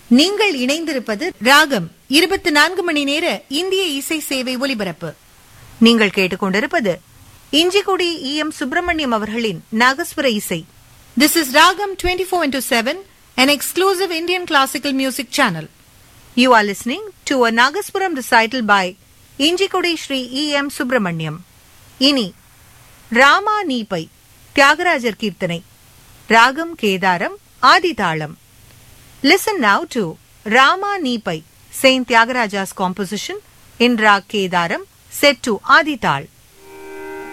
நீங்கள் இணைந்திருப்பது ராகம் இருபத்தி நான்கு மணி நேர இந்திய இசை சேவை ஒலிபரப்பு நீங்கள் கேட்டுக்கொண்டிருப்பது இஞ்சிக்குடி இ எம் சுப்பிரமணியம் அவர்களின் நாகஸ்வர இசை this is ragam twenty four into seven an exclusive Indian classical music channel. You are listening to a Nagaswaram recital by Injikudi Sri E. M. Subramaniam. இனி ராமா நீபை தியாகராஜர் கீர்த்தனை ராகம் கேதாரம் ஆதிதாளம் listen now to Rama Neepai saint Thyagaraja's composition in raag Kedaram set to ஆதிதாள்